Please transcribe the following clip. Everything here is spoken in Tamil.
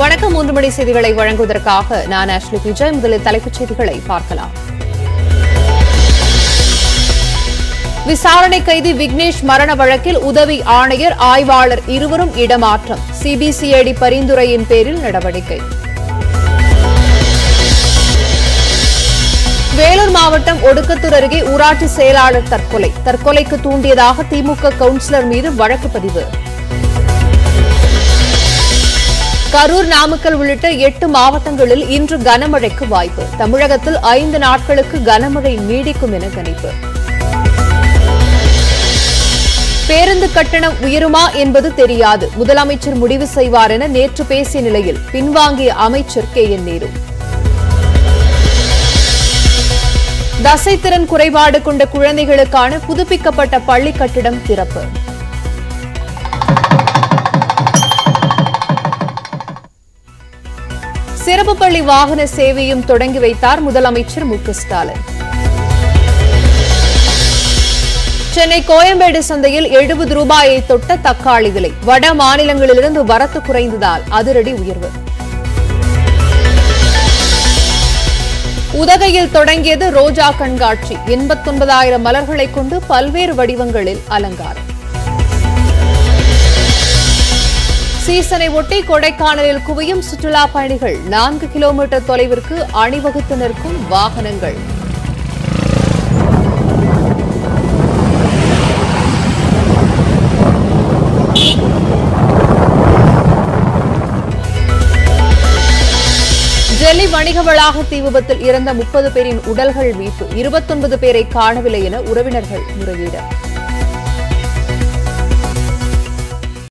வணக்கம் மூன்று மணி செய்திகளை வழங்குவதற்காக நான் ஆஷ்லி விஜய் முதலில் தலைப்புச் செய்திகளை பார்க்கலாம் விசாரணை கைதி விக்னேஷ் மரண வழக்கில் உதவி ஆணையர் ஆய்வாளர் இருவரும் இடமாற்றம் சிபிசிஐடி பரிந்துரையின் பேரில் நடவடிக்கை வேலூர் மாவட்டம் ஒடுக்கத்தூர் அருகே ஊராட்சி செயலாளர் தற்கொலை தற்கொலைக்கு தூண்டியதாக திமுக கவுன்சிலர் மீது வழக்கு பதிவு கரூர் நாமக்கல் உள்ளிட்ட எட்டு மாவட்டங்களில் இன்று கனமழைக்கு வாய்ப்பு தமிழகத்தில் ஐந்து நாட்களுக்கு கனமழை நீடிக்கும் என கணிப்பு பேருந்து கட்டணம் உயருமா என்பது தெரியாது முதலமைச்சர் முடிவு செய்வார் என நேற்று பேசிய நிலையில் பின்வாங்கிய அமைச்சர் கே என் நேரு தசைத்திறன் குறைபாடு கொண்ட குழந்தைகளுக்கான புதுப்பிக்கப்பட்ட பள்ளி கட்டிடம் திறப்பு சிறப்பு பள்ளி வாகன சேவையும் தொடங்கி வைத்தார் முதலமைச்சர் மு க ஸ்டாலின் சென்னை கோயம்பேடு சந்தையில் எழுபது ரூபாயை தொட்ட தக்காளி விலை வட மாநிலங்களிலிருந்து வரத்து குறைந்ததால் அதிரடி உயர்வு உதகையில் தொடங்கியது ரோஜா கண்காட்சி எண்பத்தொன்பதாயிரம் மலர்களை கொண்டு பல்வேறு வடிவங்களில் அலங்காரம் சீசனை ஒட்டி கொடைக்கானலில் குவியும் சுற்றுலா பயணிகள் நான்கு கிலோமீட்டர் தொலைவிற்கு அணிவகுத்து நிற்கும் வாகனங்கள் டெல்லி வணிக வளாக தீ விபத்தில் இறந்த முப்பது பேரின் உடல்கள் மீட்பு இருபத்தொன்பது பேரை காணவில்லை என உறவினர்கள் முறையீடு